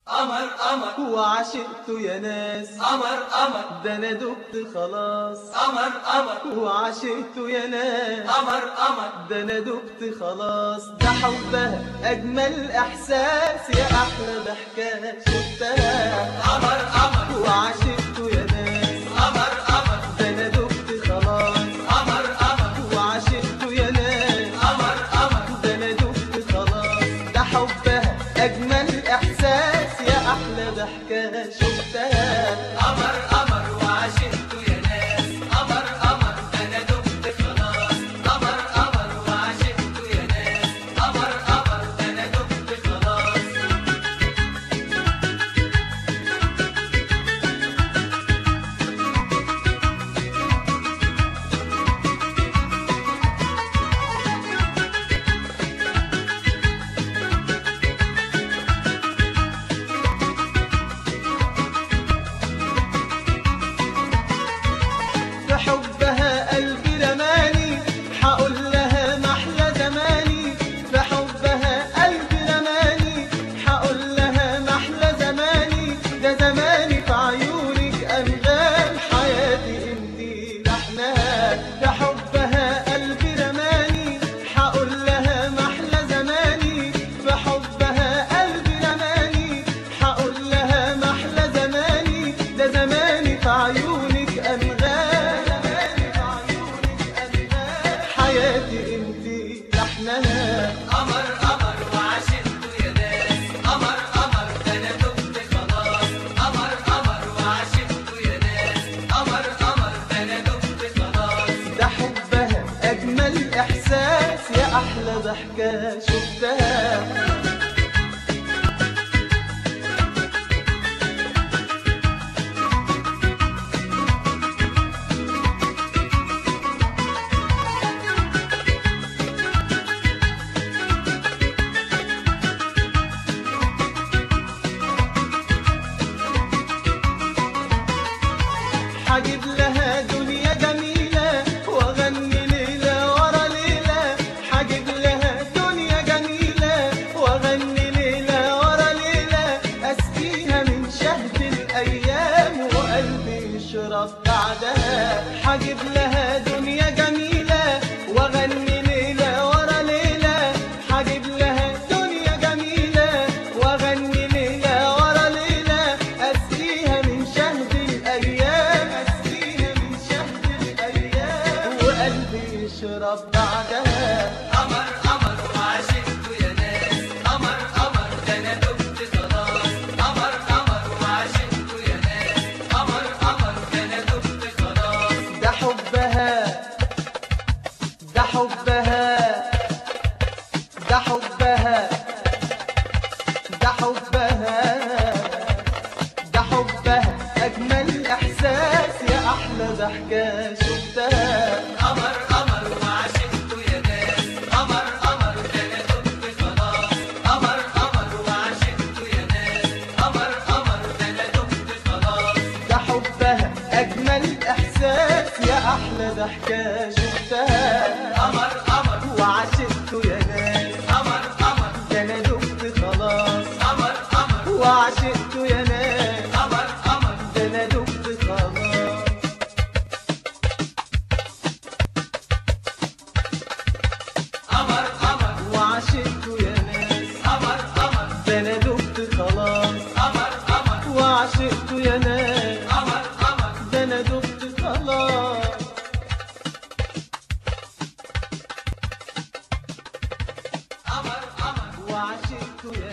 قمر قمر وعشقت يا ناس قمر قمر ده انا دبت خلاص قمر قمر وعشقت يا ناس قمر قمر ده انا دبت خلاص ده حبها اجمل احساس يا احلى ضحكه شفتها قمر قمر وعشقت يا ناس قمر قمر ده انا دبت خلاص قمر قمر وعشقت يا ناس قمر قمر ده انا دبت خلاص ده حبها اجمل احساس يا احلى ضحكه شفتها قمر قمر وعشقت يا ناس قمر قمر انا دمت خلاص قمر قمر وعشقت يا ناس قمر قمر انا دمت خلاص في حبها قلبي رماني حقول لها محلى زماني في حبها قلبي رماني حقول لها محلى زماني ده زماني في عيونك أنغام حياتي انتي لحنها في حبها قلبي رماني حقول لها محلى زماني في حبها قلبي رماني حقول لها محلى زماني ده زماني في عيونك أنغام حياتي انتي لحنها قمر قمر وعشقت يا ناس قمر قمر انا دمت خلاص قمر قمر وعشقت يا ناس قمر قمر انا دمت خلاص ده حبها أجمل إحساس يا أحلى ضحكة شفتها حجيب لها دنيا جميلة واغني ليلة ورا ليلة حجيب لها دنيا جميلة واغني ليلة ورا ليلة اسقيها من شهد الايام وقلبي يشرب بعدها حجيب لها دنيا جميلة واغني ليلة ورا ليلة حجيب لها دنيا جميلة واغني ليلة ورا ليلة اسقيها من شهد الايام اسقيها من شهد الايام وقلبي يشرب بعدها قمر قمر وعشقت يا ناس قمر قمر انا دمت خلاص قمر قمر وعشقت يا ناس قمر قمر انا دمت خلاص ده حبها ده حبها ده حبها ده حبها ده حبها أجمل إحساس يا أحلى ضحكة شفتها قمر قمر وعشقت يا ناس قمر قمر انا دمت خلاص قمر قمر وعشقت يا ناس قمر قمر انا دمت خلاص ده حبها أجمل إحساس يا أحلى ضحكة شفتها قمر قمر وعشقت يا ناس قمر قمر ده أنا دبت خلاص قمر قمر وعشقت يا ناس قمر قمر ده أنا دبت خلاص قمر قمر وعشقت يا ناس قمر قمر ده أنا دبت خلاص قمر قمر وعشقت يا ناس قمر قمر ده أنا دبت خلاص قمر قمر وعشقت يا